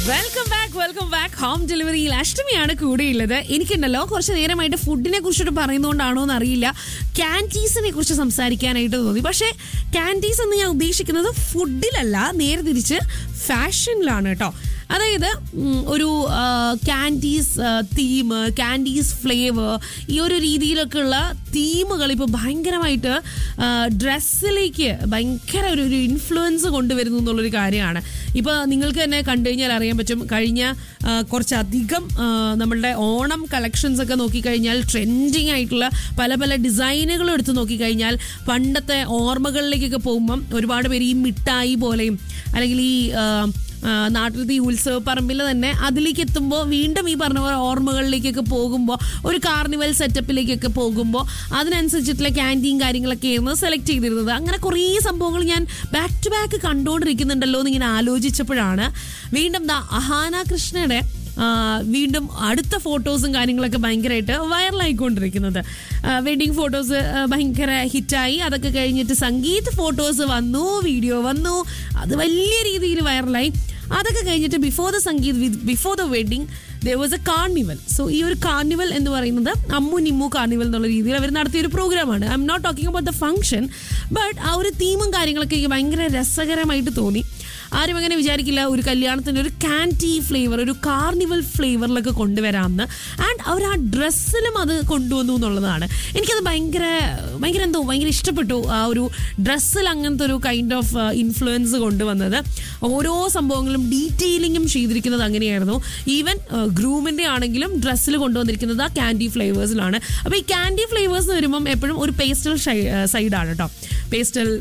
welcome back welcome back home ഡെലിവറിയിൽ അഷ്ടമിയാണ് കൂടെയുള്ളത് എനിക്കുണ്ടല്ലോ കുറച്ച് നേരമായിട്ട് ഫുഡിനെ കുറിച്ചിട്ട് പറയുന്നതുകൊണ്ടാണോ എന്ന് അറിയില്ല ക്യാൻറ്റീസിനെ കുറിച്ച് സംസാരിക്കാനായിട്ട് തോന്നി പക്ഷേ ക്യാൻറ്റീസ് എന്ന് ഞാൻ ഉദ്ദേശിക്കുന്നത് ഫുഡിലല്ല നേരെ തിരിച്ച് ഫാഷനിലാണ് കേട്ടോ അതായത് ഉം, ഒരു ക്യാൻഡീസ് തീം ക്യാൻഡീസ് ഫ്ലേവർ ഈ ഒരു രീതിയിലൊക്കെ ഉള്ള തീമുകൾ ഇപ്പോൾ ഭയങ്കരമായിട്ട് ഡ്രസ്സിലേക്ക് ഭയങ്കര ഒരു ഒരു ഇൻഫ്ലുവൻസ് കൊണ്ടുവരുന്നു എന്നുള്ളൊരു കാര്യമാണ് ഇപ്പോൾ നിങ്ങൾക്ക് തന്നെ കണ്ടു കഴിഞ്ഞാൽ അറിയാൻ പറ്റും കഴിഞ്ഞ ആ, കുറച്ചധികം ആ, നമ്മളുടെ ഓണം കളക്ഷൻസ് ഒക്കെ നോക്കിക്കഴിഞ്ഞാൽ ട്രെൻഡിങ് ആയിട്ടുള്ള പല പല ഡിസൈനുകളും എടുത്ത് നോക്കിക്കഴിഞ്ഞാൽ പണ്ടത്തെ ഓർമ്മകളിലേക്കൊക്കെ പോകുമ്പം ഒരുപാട് പേര് ഈ മിഠായി പോലെയും അല്ലെങ്കിൽ ഈ ആ, ആ, നാട്ടിലത്തെ ഈ ഉത്സവ പറമ്പിൽ തന്നെ അതിലേക്ക് എത്തുമ്പോൾ വീണ്ടും ഈ പറഞ്ഞ പോലെ ഓർമ്മകളിലേക്കൊക്കെ പോകുമ്പോൾ ഒരു കാർണിവൽ സെറ്റപ്പിലേക്കൊക്കെ പോകുമ്പോൾ അതിനനുസരിച്ചിട്ടുള്ള ക്യാൻറ്റീൻ കാര്യങ്ങളൊക്കെ ആയിരുന്നു സെലക്ട് ചെയ്തിരുന്നത് അങ്ങനെ കുറേ സംഭവങ്ങൾ ഞാൻ ബാക്ക് ടു ബാക്ക് കണ്ടുകൊണ്ടിരിക്കുന്നുണ്ടല്ലോ എന്ന് ഇങ്ങനെ ആലോചിച്ചപ്പോഴാണ് വീണ്ടും ദാ അഹാന കൃഷ്ണയുടെ ആ, വീണ്ടും അടുത്ത ഫോട്ടോസും കാര്യങ്ങളൊക്കെ ഭയങ്കരമായിട്ട് വൈറലായിക്കൊണ്ടിരിക്കുന്നത് വെഡിങ് ഫോട്ടോസ് ഭയങ്കര ഹിറ്റായി അതൊക്കെ കഴിഞ്ഞിട്ട് സംഗീത് ഫോട്ടോസ് വന്നു വീഡിയോ വന്നു അത് വലിയ രീതിയിൽ വൈറലായി അതൊക്കെ കഴിഞ്ഞിട്ട് before the sangeet before the wedding there was a carnival so ഈ ഒരു കാർണിവൽ എന്ന് പറയുന്നത് അമ്മു നിമ്മു കാർണിവൽ എന്നുള്ള രീതിയിൽ അവർ നടത്തിയ ഒരു പ്രോഗ്രാമാണ് I'm not talking about the function but ആ ഒരു തീമും കാര്യങ്ങളൊക്കെ എനിക്ക് ഭയങ്കര രസകരമായിട്ട് തോന്നി ആരും അങ്ങനെ വിചാരിക്കില്ല ഒരു കല്യാണത്തിന് ഒരു കാൻറ്റി ഫ്ലേവർ ഒരു കാർണിവൽ ഫ്ലേവറിലൊക്കെ കൊണ്ടുവരാമെന്ന് ആൻഡ് അവർ ആ ഡ്രസ്സിലും അത് കൊണ്ടുവന്നു എന്നുള്ളതാണ് എനിക്കത് ഭയങ്കര ഭയങ്കര എന്തോ ഭയങ്കര ഇഷ്ടപ്പെട്ടു ആ ഒരു ഡ്രസ്സിൽ അങ്ങനത്തെ ഒരു കൈൻഡ് ഓഫ് ഇൻഫ്ലുവൻസ് കൊണ്ടുവന്നത് ഓരോ സംഭവങ്ങളും ഡീറ്റെയിലിങ്ങും ചെയ്തിരിക്കുന്നത് അങ്ങനെയായിരുന്നു ഈവൻ ഗ്രൂമിൻ്റെ ആണെങ്കിലും ഡ്രസ്സിൽ കൊണ്ടുവന്നിരിക്കുന്നത് ആ ക്യാൻഡി ഫ്ലേവേഴ്സിലാണ് അപ്പോൾ ഈ ക്യാൻഡി ഫ്ലേവേഴ്സ് വരുമ്പം എപ്പോഴും ഒരു പേസ്റ്റൽ സൈഡാണ് കേട്ടോ പേസ്റ്റൽ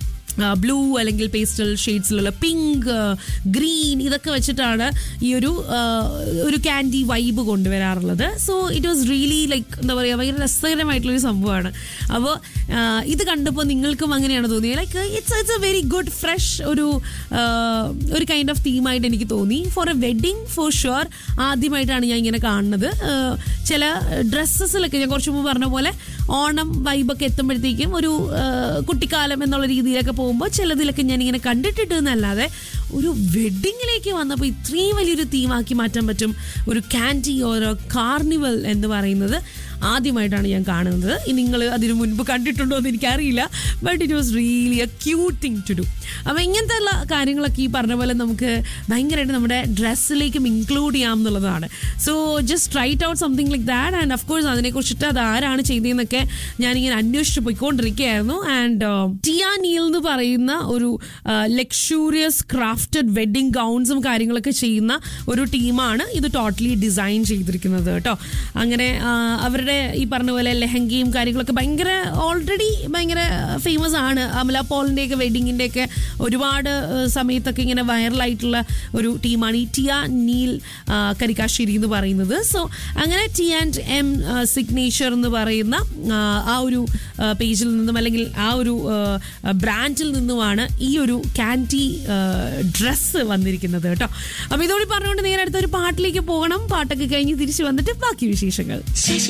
ബ്ലൂ അല്ലെങ്കിൽ പേസ്റ്റൽ ഷെയ്ഡ്സിലുള്ള പിങ്ക് ഗ്രീൻ ഇതൊക്കെ വെച്ചിട്ടാണ് ഈ ഒരു ആ, ഒരു ക്യാൻഡി വൈബ് കൊണ്ടുവരാറുള്ളത് so it was really like എന്താ പറയുക ഭയങ്കര രസകരമായിട്ടുള്ളൊരു സംഭവമാണ് അപ്പോൾ ഇത് കണ്ടപ്പോൾ നിങ്ങൾക്കും അങ്ങനെയാണ് തോന്നിയത് like it's it's a very good fresh ഒരു ആ, ഒരു കൈൻഡ് ഓഫ് തീമായിട്ട് എനിക്ക് തോന്നി for a wedding for sure ആദ്യമായിട്ടാണ് ഞാൻ ഇങ്ങനെ കാണുന്നത് ആ, ചില ഡ്രസ്സസിലൊക്കെ ഞാൻ കുറച്ച് മുമ്പ് പറഞ്ഞ പോലെ ഓണം വൈബൊക്കെ എത്തുമ്പോഴത്തേക്കും ഒരു ആ, കുട്ടിക്കാലം എന്നുള്ള രീതിയിലൊക്കെ പോകുമ്പോൾ ചിലതിലൊക്കെ ഞാൻ ഇങ്ങനെ കണ്ടിട്ടിട്ട് എന്നല്ലാതെ ഒരു വെഡിങ്ങിലേക്ക് വന്നപ്പോൾ ഇത്രയും വലിയൊരു തീമാക്കി മാറ്റാൻ പറ്റും ഒരു ക്യാൻറ്റി ഓരോ കാർണിവൽ എന്ന് പറയുന്നത് ആദ്യമായിട്ടാണ് ഞാൻ കാണുന്നത് നിങ്ങൾ അതിനു മുൻപ് കണ്ടിട്ടുണ്ടോ എന്ന് എനിക്കറിയില്ല but it was really a cute thing to do അപ്പോൾ ഇങ്ങനത്തെ ഉള്ള കാര്യങ്ങളൊക്കെ ഈ പറഞ്ഞ പോലെ നമുക്ക് ഭയങ്കരമായിട്ട് നമ്മുടെ ഡ്രസ്സിലേക്കും ഇൻക്ലൂഡ് ചെയ്യാം എന്നുള്ളതാണ് so just right out something like that and of course അതിനെക്കുറിച്ചിട്ട് അത് ആരാണ് ചെയ്തതെന്നൊക്കെ ഞാനിങ്ങനെ അന്വേഷിച്ച് പോയിക്കൊണ്ടിരിക്കുകയായിരുന്നു ആൻഡ് ടിയ നീൽ എന്ന് പറയുന്ന ഒരു ലക്ഷൂറിയസ് ക്രാഫ്റ്റഡ് വെഡിങ് ഗൗൺസും കാര്യങ്ങളൊക്കെ ചെയ്യുന്ന ഒരു ടീമാണ് ഇത് ടോട്ടലി ഡിസൈൻ ചെയ്തിരിക്കുന്നത് കേട്ടോ അങ്ങനെ ആ, അവരുടെ ഈ പറഞ്ഞ പോലെ ലെഹങ്കയും കാര്യങ്ങളൊക്കെ ഭയങ്കര ഓൾറെഡി ഭയങ്കര ഫേമസ് ആണ് അമല പോളിൻ്റെ ഒക്കെ വെഡിങ്ങിൻ്റെ ഒക്കെ ഒരുപാട് ആ, സമയത്തൊക്കെ ഇങ്ങനെ വൈറലായിട്ടുള്ള ഒരു ടീമാണ് ഈ ടിയ നീൽ ആ, കരിക്കാശ്ശേരി എന്ന് പറയുന്നത് സോ അങ്ങനെ ടി ആൻഡ് എം സിഗ്നേച്ചർ എന്ന് പറയുന്ന ആ, ആ ഒരു പേജിൽ നിന്നും അല്ലെങ്കിൽ ആ ഒരു ബ്രാൻഡിൽ നിന്നുമാണ് ഈ ഒരു ക്യാൻറ്റി ഡ്രസ്സ് വന്നിരിക്കുന്നത് കേട്ടോ അപ്പോൾ ഇതോടെ പറഞ്ഞുകൊണ്ട് നേരെ അടുത്ത ഒരു പാട്ടിലേക്ക് പോകണം പാട്ടൊക്കെ കഴിഞ്ഞ് തിരിച്ചു വന്നിട്ട് ബാക്കി വിശേഷങ്ങൾ ശശി